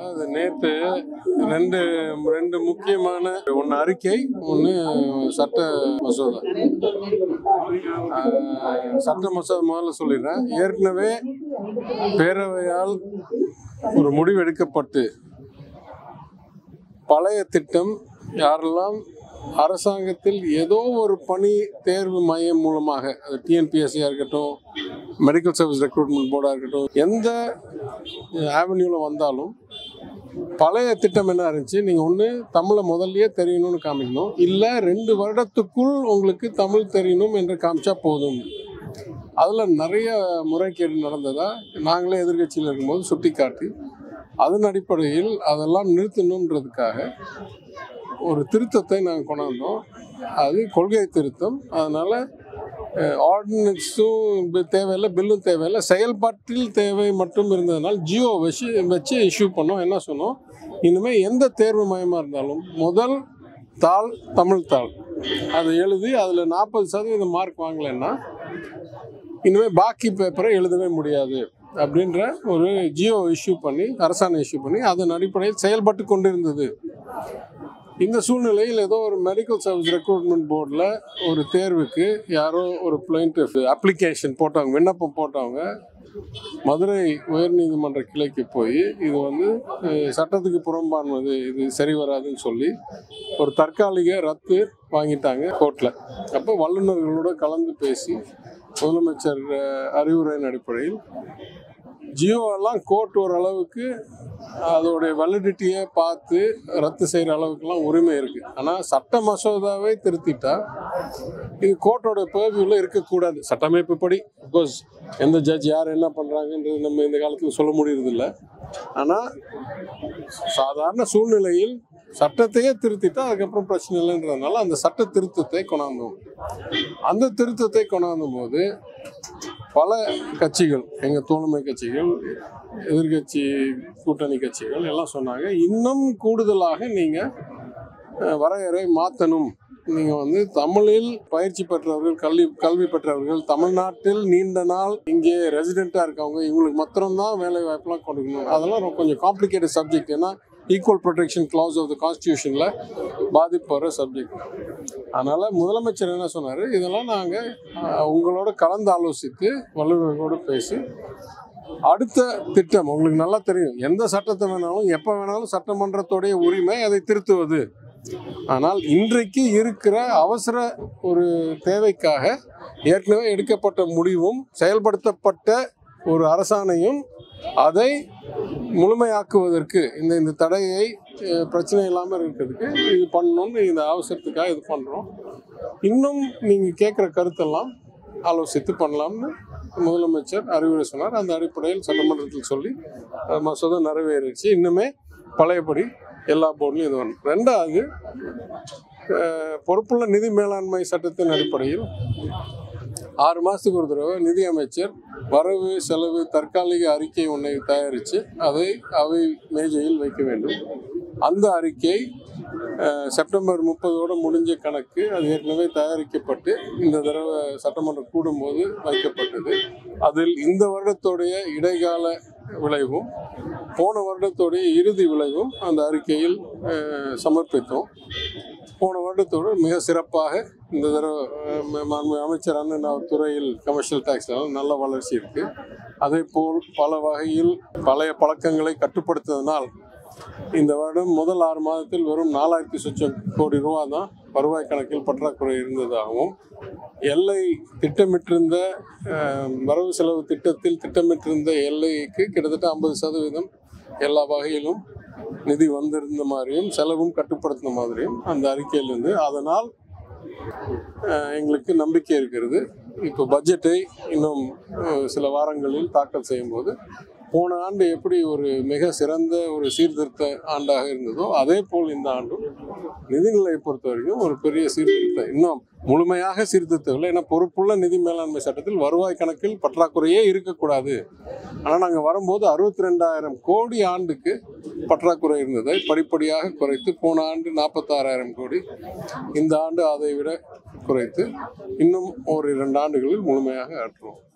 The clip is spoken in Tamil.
அது நேற்று ரெண்டு ரெண்டு முக்கியமான ஒன்று அறிக்கை ஒன்று சட்ட மசோதா ஆஹ், சட்ட மசோதா முதல்ல சொல்லிடுறேன் ஏற்கனவே பேரவையால் ஒரு முடிவு எடுக்கப்பட்டு பழைய திட்டம் யாரெல்லாம் அரசாங்கத்தில் ஏதோ ஒரு பணி தேர்வு மையம் மூலமாக அது டிஎன்பிஎஸ்சியாக இருக்கட்டும் மெடிக்கல் சர்வீஸ் ரெக்ரூட்மெண்ட் போர்டாக இருக்கட்டும் எந்த ஆவென்யூவில் வந்தாலும் பழைய திட்டம் என்ன இருந்துச்சு நீங்கள் ஒன்று தமிழை முதல்லயே தெரியணும்னு காமிக்கணும் இல்லை ரெண்டு வருடத்துக்குள் உங்களுக்கு தமிழ் தெரியணும் என்று காமிச்சா போதும் அதில் நிறைய முறைகேடு நடந்ததா நாங்களே எதிர்க்கட்சியில் இருக்கும்போது சுட்டி காட்டி அதன் அடிப்படையில் அதெல்லாம் நிறுத்தணுன்றதுக்காக ஒரு திருத்தத்தை நாங்கள் கொண்டாந்தோம் அது கொள்கை திருத்தம் அதனால் ஆர்டினன்ஸும் தேவையில்லை பில்லும் தேவையில்லை செயல்பாட்டில் தேவை மட்டும் இருந்ததுனால் ஜியோ வச்சு வச்சு இஷ்யூ பண்ணோம் என்ன சொன்னோம் இனிமேல் எந்த தேர்வு மையமாக இருந்தாலும் முதல் தாள் தமிழ் தாள் அதை எழுதி அதில் நாற்பது சதவீதம் மார்க் வாங்கலைன்னா இனிமேல் பாக்கி பேப்பரை எழுதவே முடியாது அப்படின்ற ஒரு ஜியோ இஷ்யூ பண்ணி அரசாணை இஷ்யூ பண்ணி அதன் அடிப்படையில் செயல்பட்டு கொண்டிருந்தது இந்த சூழ்நிலையில் ஏதோ ஒரு மெடிக்கல் சர்வீஸ் ரெக்ரூட்மெண்ட் போர்டில் ஒரு தேர்வுக்கு யாரோ ஒரு பிளைன்டிஃப் அப்ளிகேஷன் போட்டவங்க விண்ணப்பம் போட்டவங்க மதுரை உயர்நீதிமன்ற கிளைக்கு போய் இது வந்து அஹ், சட்டத்துக்கு புறம்பானது இது சரி வராதுன்னு சொல்லி ஒரு தற்காலிக ரத்து வாங்கிட்டாங்க கோர்ட்டில் அப்போ வல்லுநர்களோட கலந்து பேசி முதலமைச்சர் அஹ், அறிவுரையின் அடிப்படையில் ஜியோ எல்லாம் கோர்ட் ஓரளவுக்கு அதோடைய வேலிடிட்டியை பார்த்து ரத்து செய்கிற அளவுக்குலாம் உரிமை இருக்குது ஆனால் சட்ட மசோதாவை திருத்திட்டா இது கோர்ட்டோட பேர்வியூவில் இருக்கக்கூடாது சட்டமைப்புப்படி பிகாஸ் எந்த ஜட்ஜ் யார் என்ன பண்ணுறாங்கன்றது நம்ம இந்த காலத்தில் சொல்ல முடியறதில்ல ஆனால் சாதாரண சூழ்நிலையில் சட்டத்தையே திருத்திட்டா அதுக்கப்புறம் பிரச்சனை இல்லைன்றதுனால அந்த சட்ட திருத்தத்தை கொண்டாந்தோம் அந்த திருத்தத்தை கொண்டாந்தும் போது பல கட்சிகள் எங்கள் தோழமை கட்சிகள் எதிர்கட்சி கூட்டணி கட்சிகள் எல்லாம் சொன்னாங்க இன்னும் கூடுதலாக நீங்கள் வரையறை மாற்றணும் நீங்கள் வந்து தமிழில் பயிற்சி பெற்றவர்கள் கல்வி கல்வி பெற்றவர்கள் தமிழ்நாட்டில் நீண்ட நாள் இங்கே ரெசிடெண்ட்டாக இருக்கவங்க இவங்களுக்கு மாத்திரம்தான் வேலை வாய்ப்புலாம் கொடுக்கணும் அதெல்லாம் ரொம்ப கொஞ்சம் காம்ப்ளிகேட்டட் சப்ஜெக்ட் ஏன்னா equal protection clause of the கான்ஸ்டியூஷனில் பாதிப்பு வர சப்ஜெக்ட் அதனால் முதலமைச்சர் என்ன சொன்னார் இதெல்லாம் நாங்கள் உங்களோட கலந்து ஆலோசித்து வல்லுநர்களோடு பேசி அடுத்த திட்டம் உங்களுக்கு நல்லா தெரியும் எந்த சட்டத்தை வேணாலும் எப்போ வேணாலும் சட்டமன்றத்துடைய உரிமை அதை திருத்துவது ஆனால் இன்றைக்கு இருக்கிற அவசர ஒரு தேவைக்காக ஏற்கனவே எடுக்கப்பட்ட முடிவும் செயல்படுத்தப்பட்ட ஒரு அரசாணையும் அதை முழுமையாக்குவதற்கு இந்த இந்த தடையை அஹ், பிரச்சனை இல்லாமல் இருக்கிறதுக்கு இது பண்ணணும்னு இந்த அவசரத்துக்காக இது பண்ணுறோம் இன்னும் நீங்கள் கேட்குற கருத்தெல்லாம் ஆலோசித்து பண்ணலாம்னு முதலமைச்சர் அறிவுரை சொன்னார் அந்த அடிப்படையில் சட்டமன்றத்தில் சொல்லி அஹ், மசோதா நிறைவேறிடுச்சு இன்னுமே பழையபடி எல்லா போர்ட்லையும் இது வரணும் ரெண்டாவது அஹ், பொறுப்புள்ள நிதி மேலாண்மை சட்டத்தின் அடிப்படையில் ஆறு மாதத்துக்கு ஒரு தடவை நிதி அமைச்சர் வரவு செலவு தற்காலிக அறிக்கை ஒன்றை தயாரித்து அதை அவை மேஜையில் வைக்க வேண்டும் அந்த அறிக்கை அஹ், செப்டம்பர் முப்பதோடு முடிஞ்ச கணக்கு அது ஏற்கனவே தயாரிக்கப்பட்டு இந்த தடவை சட்டமன்றம் கூடும்போது வைக்கப்பட்டது அதில் இந்த வருடத்துடைய இடைக்கால விளைவும் போன வருடத்துடைய இறுதி விளைவும் அந்த அறிக்கையில் அஹ், சமர்ப்பித்தோம் போன வருடத்தோடு மிக சிறப்பாக இந்த தடவை அஹ், ம- மாண்பு அமைச்சர் அண்ணன் அவர் துறையில் கமர்ஷியல் டேக்ஸ் நல்ல வளர்ச்சி இருக்கு அதே போல் பல வகையில் பழைய பழக்கங்களை கட்டுப்படுத்துவதனால் இந்த வருடம் முதல் ஆறு மாதத்தில் வெறும் நாலாயிரத்தி சொச்சம் கோடி ரூபா தான் வருவாய் கணக்கில் பற்றாக்குறை இருந்ததாகவும் எல்லை திட்டமிட்டிருந்த அஹ், வரவு செலவு திட்டத்தில் திட்டமிட்டிருந்த எல்லைக்கு கிட்டத்தட்ட ஐம்பது சதவீதம் எல்லா வகையிலும் நிதி வந்திருந்த மாதிரியும் செலவும் கட்டுப்படுத்தின மாதிரியும் அந்த அறிக்கையிலிருந்து அதனால் அஹ், எங்களுக்கு நம்பிக்கை இருக்கிறது இப்போ பட்ஜெட்டை இன்னும் அஹ், சில வாரங்களில் தாக்கல் செய்யும்போது போன ஆண்டு எப்படி ஒரு மிக சிறந்த ஒரு சீர்திருத்த ஆண்டாக இருந்ததோ அதே போல் இந்த ஆண்டும் நிதிநிலையை பொறுத்த வரைக்கும் ஒரு பெரிய சீர்திருத்தம் இன்னும் முழுமையாக சீர்திருத்தவில்லை ஏன்னா பொறுப்புள்ள நிதி மேலாண்மை சட்டத்தில் வருவாய் கணக்கில் பற்றாக்குறையே இருக்கக்கூடாது ஆனால் நாங்கள் வரும்போது அறுபத்தி ரெண்டாயிரம் கோடி ஆண்டுக்கு பற்றாக்குறை இருந்ததை படிப்படியாக குறைத்து போன ஆண்டு நாற்பத்தாறாயிரம் கோடி இந்த ஆண்டு அதை விட குறைத்து இன்னும் ஒரு இரண்டு ஆண்டுகளில் முழுமையாக ஆற்றுவோம்